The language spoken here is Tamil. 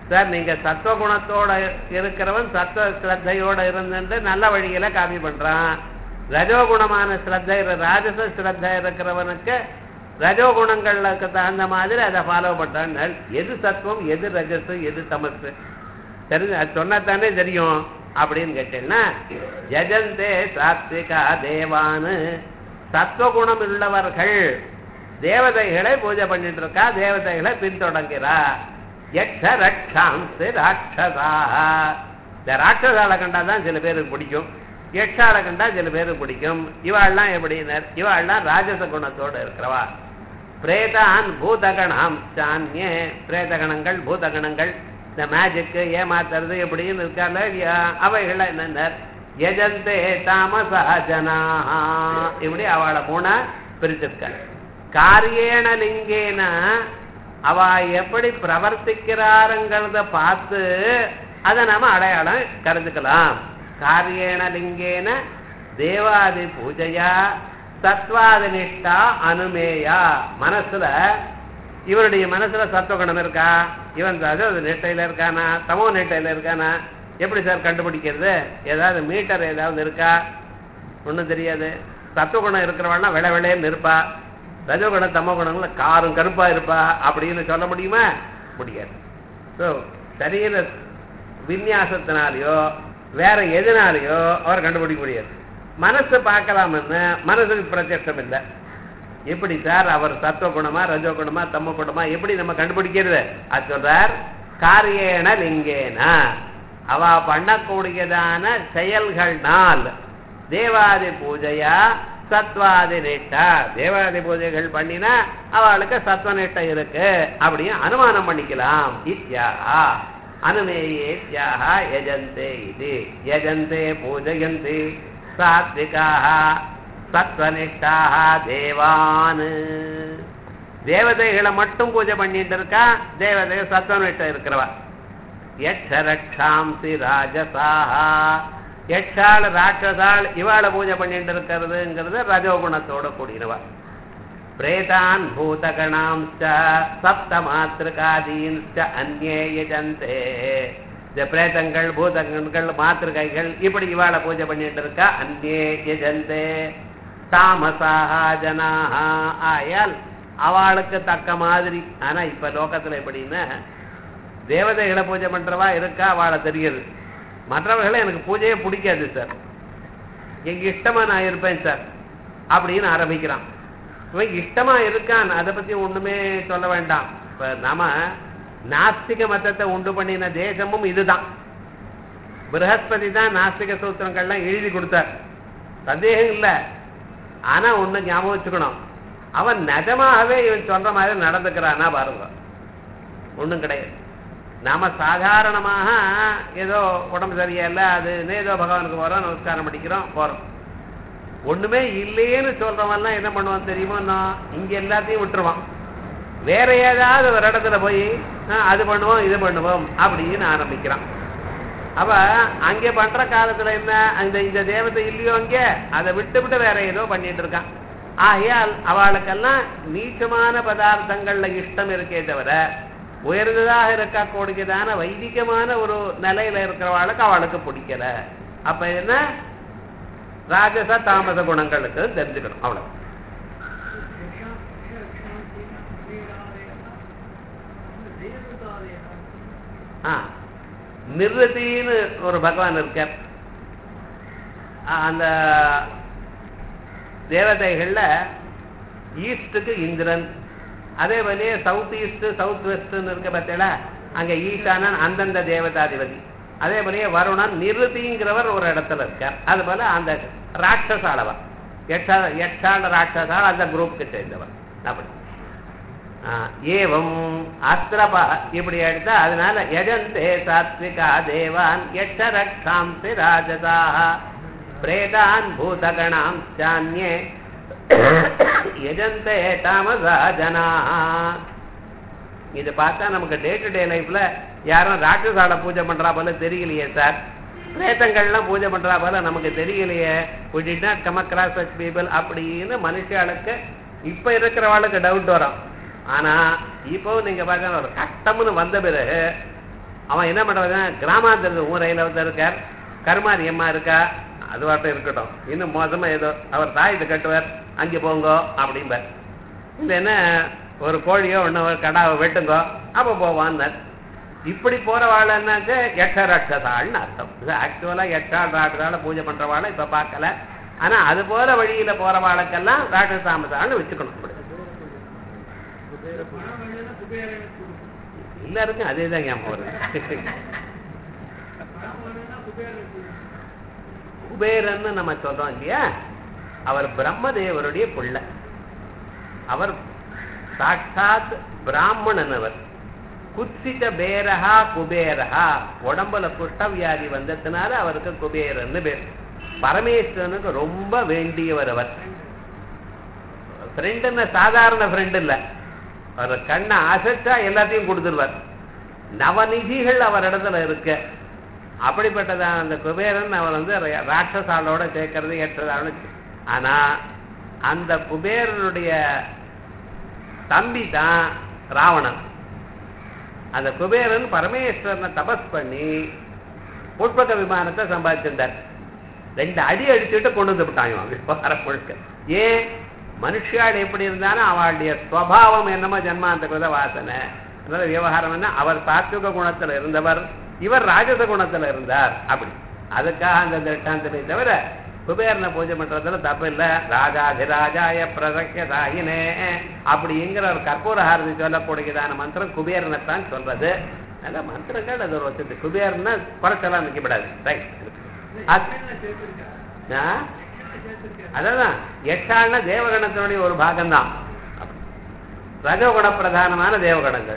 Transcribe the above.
சார் நீங்க சத்துவ குணத்தோட இருக்கிறவன் சத்துவ ஸ்ரத்தையோட இருந்துட்டு நல்ல வழியில காபி பண்றான் ரஜோகுணமான ஸ்ரத்தை ராஜச ஸ்ரத்த இருக்கிறவனுக்கு ரஜோகுணங்களுக்கு தகுந்த மாதிரி அதை ஃபாலோ பண்றான் எது சத்துவம் எது ரஜசு எது தமசு தெரிஞ்சு அது சொன்னா தானே தெரியும் அப்படின்னு கேட்டேன்னா யஜந்தே சாத்விகா தேவானு சத்துவகுணம் உள்ளவர்கள் தேவதைகளை பூஜை பண்ணிட்டு இருக்கா தேவதைகளை பின்தொடங்கிறா யக்ஷ ரக்ஷாம்சு ராட்சதா இந்த ராட்சசால கண்டா தான் சில பேருக்கு பிடிக்கும் யக்ஷால கண்டா சில பேருக்கு பிடிக்கும் இவாள்லாம் எப்படினர் இவாள்லாம் ராஜச குணத்தோட இருக்கிறவா பிரேதான் பூதகணம் சான்யே பிரேதகணங்கள் பூதகணங்கள் இந்த மேஜிக்கு ஏமாத்துறது எப்படின்னு இருக்கால அவைகள் என்னென்ன யஜந்தே தாமசா ஜனாஹா இப்படி அவளை மூணா பிரிச்சிருக்க காரியேன லிங்கேன அவ எப்படி பிரவர்த்திக்கிறாருங்கிறத பார்த்து அதை நாம அடையாளம் கருதுக்கலாம் காரியேன லிங்கேன தேவாதி பூஜையா சத்வாதி நிஷ்டா அனுமேயா மனசுல இவருடைய மனசுல சத்துவகுணம் இருக்கா இவன் அதாவது நிட்டையில இருக்கானா தமோ நிட்டையில இருக்கானா எப்படி சார் கண்டுபிடிக்கிறது ஏதாவது மீட்டர் ஏதாவது இருக்கா ஒண்ணும் தெரியாது சத்துவகுணம் இருக்கிறவனா வெள வெளையன்னு இருப்பா ரஜகுணம் தமோ குணங்கள காரும் கருப்பா இருப்பா அப்படின்னு சொல்ல முடியுமா முடியாது ஸோ சரீர விநியாசத்தினாலேயோ வேற எதுனாலேயோ அவர் கண்டுபிடிக்க முடியாது மனசை பார்க்கலாம்னு மனசுக்கு பிரத்யட்சம் இல்லை எப்படி சார் அவர் சத்துவ குணமா ரஜோ குணமா தம்ம குணமா எப்படி நம்ம கண்டுபிடிக்கிறது அது சொல்றார் காரியேன லிங்கேன அவ பண்ணக்கூடியதான செயல்கள்னால் தேவாதி பூஜையா சத்வாதி நிட்டா தேவாதி பூஜைகள் பண்ணினா அவளுக்கு சத்வ நிட்டை இருக்கு அப்படின்னு அனுமானம் பண்ணிக்கலாம் இத்யா அனுமேயேத்யாக யஜந்தே இது யஜந்தே பூஜயந்தி சாத்விகாக சத்வனிஷ்டாக தேவான் தேவதைகளை மட்டும் பூஜை பண்ணிட்டு இருக்கா தேவதைகள் சத்வனிஷ்டம் இருக்கிறவா யக்ஷரக்ஷாம்சி ராஜசாஹா யக்ஷாள் ராட்சசாள் இவாளை பூஜை பண்ணிட்டு இருக்கிறதுங்கிறது ரஜோகுணத்தோட கூடினவா பிரேதான் பூதகணாம்ச்ச சப்த மாத்திருக்காதீன்ச்ச அந்நே யஜந்தே இந்த பிரேதங்கள் பூதகங்கள் மாத்திருக்கைகள் இப்படி இவாளை பூஜை பண்ணிட்டு இருக்கா அந்நே யஜந்தே தாமசாக ஜனாக ஆயால் அவளுக்கு தக்க மாதிரி ஆனா இப்ப லோகத்துல எப்படின்னா தேவதைகளை பூஜை பண்றவா இருக்கா அவளை தெரியுது மற்றவர்களை எனக்கு பூஜையே பிடிக்காது சார் எங்க இஷ்டமா நான் இருப்பேன் சார் அப்படின்னு ஆரம்பிக்கிறான் இவன் இஷ்டமா இருக்கான் அதை பத்தி ஒண்ணுமே சொல்ல வேண்டாம் இப்ப நாம நாஸ்திக மதத்தை உண்டு பண்ணின தேசமும் இதுதான் பிரகஸ்பதி தான் நாஸ்திக சூத்திரங்கள்லாம் எழுதி கொடுத்தார் சந்தேகம் இல்லை ஆனா ஒண்ணு ஞாபகம் வச்சுக்கணும் அவன் நிஜமாகவே இவன் சொல்ற மாதிரி நடந்துக்கிறானா பாருங்க ஒண்ணும் கிடையாது நாம சாதாரணமாக ஏதோ உடம்பு சரியில்லை அது ஏதோ பகவானுக்கு போறோம் நமஸ்காரம் பண்ணிக்கிறோம் போறோம் ஒண்ணுமே இல்லையேன்னு சொல்றவன்லாம் என்ன பண்ணுவான் தெரியுமா இங்க எல்லாத்தையும் விட்டுருவான் வேற ஏதாவது ஒரு இடத்துல போய் அது பண்ணுவோம் இது பண்ணுவோம் அப்படின்னு ஆரம்பிக்கிறான் அவ அங்கே பண்ற காலத்துல என்ன அந்த இந்த தேவதை இல்லையோ அங்கே அதை விட்டு விட்டு வேற ஏதோ பண்ணிட்டு இருக்கான் ஆகையால் அவளுக்கெல்லாம் நீச்சமான பதார்த்தங்கள்ல இஷ்டம் இருக்கே தவிர உயர்ந்ததாக இருக்கக்கூடியதான வைதிகமான ஒரு நிலையில இருக்கிறவாளுக்கு அவளுக்கு பிடிக்கல அப்ப என்ன ராஜச தாமச குணங்களுக்கு தெரிஞ்சுக்கணும் அவ்வளவு ஆ நிர்வதின்னு ஒரு பகவான் இருக்கார் அந்த தேவதைகள்ல ஈஸ்டுக்கு இந்திரன் அதே போலயே சவுத் ஈஸ்ட் சவுத் வெஸ்ட்னு இருக்க பார்த்தீங்களா அங்க ஈசானன் அந்தந்த தேவதாதிபதி அதே போலயே வருணன் நிருதிங்கிறவர் ஒரு இடத்துல இருக்கார் அது போல அந்த ராட்சசாளவா எட்டா எட்டாள் ராட்சசால் அந்த குரூப்புக்கு சேர்ந்தவர் அப்படி ஏவம் அஸ்திரபா இப்படி எடுத்தா அதனால யஜந்தே சாத்விகா தேவான் எட்ட ரக்ஷாம்சி ராஜதாக பிரேதான் பூதகணாம் சான்யே யஜந்தே தாமசா ஜனா இது பார்த்தா நமக்கு டே டு டே லைஃப்ல யாரும் ராட்சசால பூஜை பண்றா போல தெரியலையே சார் பிரேத்தங்கள்லாம் பூஜை பண்றா போல நமக்கு தெரியலையே we did not come across such people அப்படின்னு மனுஷாளுக்கு இப்ப இருக்கிறவாளுக்கு டவுட் வரும் ஆனா இப்போ நீங்க பாக்க ஒரு கஷ்டம்னு வந்த பிறகு அவன் என்ன பண்றதுன்னா கிராமாந்தர ஊரையில வந்து இருக்கார் கருமாரி அம்மா இருக்கா அது வாட்டம் இருக்கட்டும் இன்னும் மோசமா ஏதோ அவர் தாயத்தை கட்டுவார் அங்கே போங்கோ அப்படிம்பார் இல்லைன்னா ஒரு கோழியோ ஒன்று ஒரு கடாவை வெட்டுங்கோ அப்போ போவான்னார் இப்படி போறவாள் என்னாச்சு யட்ச ராட்சசாள்னு அர்த்தம் இது ஆக்சுவலா யட்சாள் ராட்சசால பூஜை பண்றவாளை இப்ப பார்க்கல ஆனா அது போற வழியில போறவாளுக்கெல்லாம் ராட்சசாமசான்னு வச்சுக்கணும் இப்படி. எல்லாருக்கும் அதே தான் ஞாபகம் வருது குபேரன்னு நம்ம சொல்றோம் இல்லையா அவர் பிரம்மதேவருடைய பிள்ளை அவர் சாட்சாத் பிராமணன் அவர் குத்சித பேரஹா குபேரஹா உடம்புல குஷ்டவியாதி வந்ததுனால அவருக்கு குபேரன்னு பேர் பரமேஸ்வரனுக்கு ரொம்ப வேண்டியவர் அவர் ஃப்ரெண்டுன்னு சாதாரண ஃப்ரெண்ட் இல்ல அவர் கண்ணை அசைச்சா எல்லாத்தையும் கொடுத்துருவார் நவநிதிகள் அவர் இடத்துல இருக்கு அப்படிப்பட்டதான் அந்த குபேரன் அவர் வந்து ரா- ராட்சசாலோட சேர்க்கறது ஏற்றதான்னு ஆனா அந்த குபேரனுடைய தம்பி தான் ராவணன் அந்த குபேரன் பரமேஸ்வரனை தபஸ் பண்ணி புஷ்பக விமானத்தை சம்பாதிச்சிருந்தார் ரெண்டு அடி அடிச்சுட்டு கொண்டு வந்து விட்டான் இவன் விவகாரம் முழுக்க ஏன் மனுஷியாள் எப்படி இருந்தாலும் அவளுடைய ஸ்வபாவம் என்னமோ ஜன்மாந்தகிருத வாசனை அதனால விவகாரம் என்ன அவர் சாத்விக குணத்துல இருந்தவர் இவர் ராஜச குணத்துல இருந்தார் அப்படி அதுக்காக அந்த திட்டாந்தனை தவிர குபேரனை பூஜை பண்றதுல தப்பு இல்ல ராஜாதிராஜாய பிரசக்கிய தாயினே அப்படிங்கிற ஒரு கற்பூர ஹாரதி சொல்லக்கூடியதான மந்திரம் குபேரனைத்தான் சொல்றது நல்ல மந்திரங்கள் அது ஒரு வசதி குபேரன்னா குறைச்சலாம் நிற்கப்படாது ரைட் அதான் எட்டாள்னா தேவகணத்தினுடைய ஒரு பாகம்தான் ரஜோகுண பிரதானமான தேவகணங்கள்